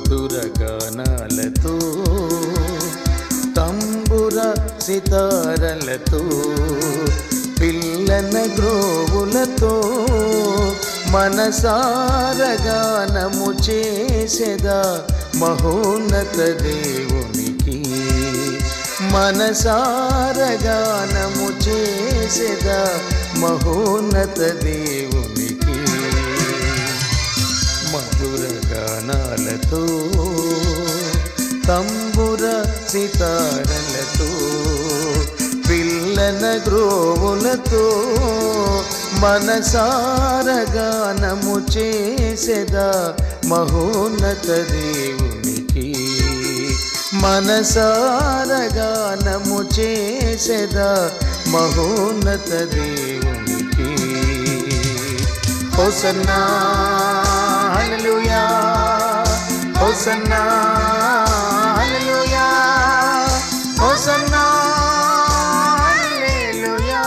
మధుర గానాలతో తంబుర సితారలతో పిల్లన గ్రోవులతో మనసారగానము చేసెదా మహోన్నత దేవునికి మనసారగానము చేసెదా మహోన్నత దేవునికి మధుర గానాలతో తంబుర సితారలతో పిల్లన గ్రోవులతో మనసారగానము చేసెదా మహోన్నత దేవునికి మనసారగానము చేసెదా మహోన్నత దేవునికి hosanna hallelujah hosanna hallelujah hosanna hallelujah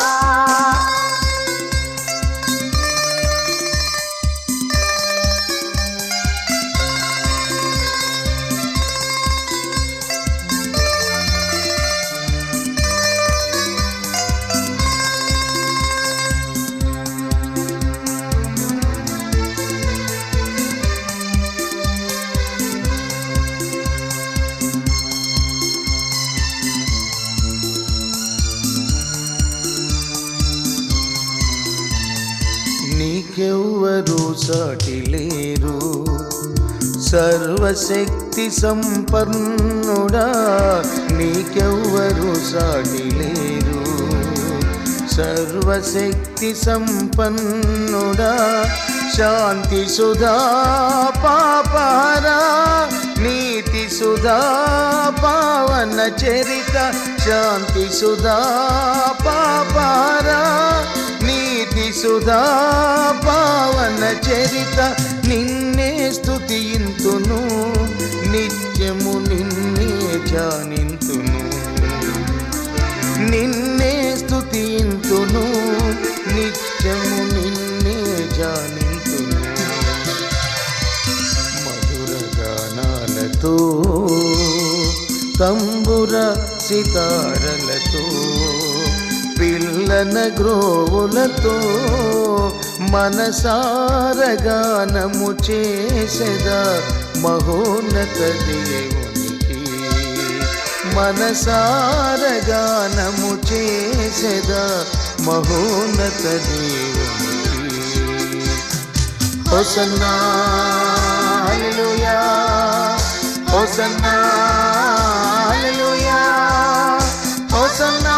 నీకెవ్వరు సాటి లేరు సర్వశక్తి సంపన్నుడా నీకెవ్వరు సాటి లేరు సర్వశక్తి సంపన్నుడా శాంతి సుధా పాపారా నీతి సుధా పావన చరిత శాంతి సుధా పాపారా నీతి సుధా పావన చరిత నిన్నే స్తుతింతును నిత్యము నిన్నే జానింతును నిన్నే స్తుతింతును నిత్యము నిన్నే జానింతును మధుర గానాలతో తంబుర సితారలతో పిల్లన గ్రోవులతో మనసారగానము చేసెదా మహోన్నత దేవునికి మనసారగానము చేసెదా మహోన్నత దేవునికి hosanna hallelujah hosanna hallelujah hosanna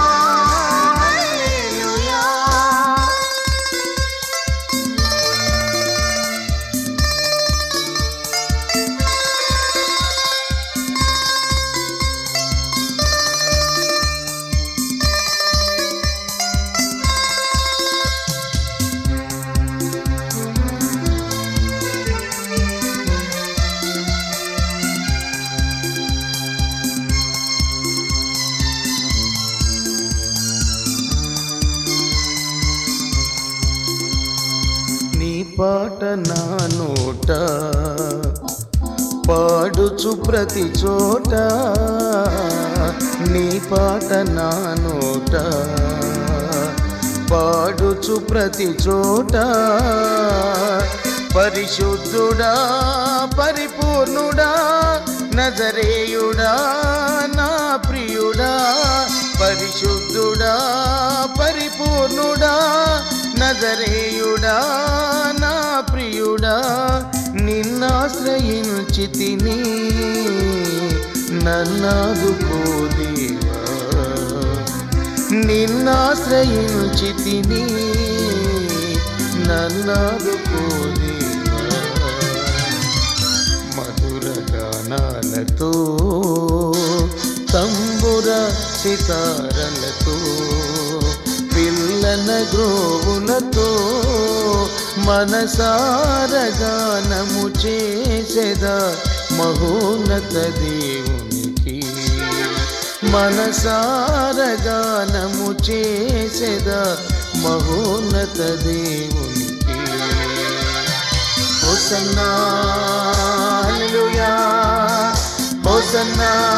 hallelujah నీ పాట నా నోట పాడుచు ప్రతి చోట నీ పాట నా నోట పాడుచు ప్రతి చోట పరిశుద్ధుడా పరిపూర్ణుడా నజరేయుడా నా ప్రియుడా పరిశుద్ధుడా పరిపూర్ణుడా నజరేయుడా నా ప్రియుడా నిన్నాశ్రయించి తిని నన్నాదుకో దేవా నిన్నాశ్రయించి తిని నన్నాదుకో దేవా మధుర గానాలతో తంబుర సితారలతో పిల్లన గ్రోవులతో మనసారగానము చేసెదా మహోన్నత దేవునికి మనసారగానము చేసెదా మహోన్నత దేవునికి హోసన్నా హల్లెలూయా హోసన్నా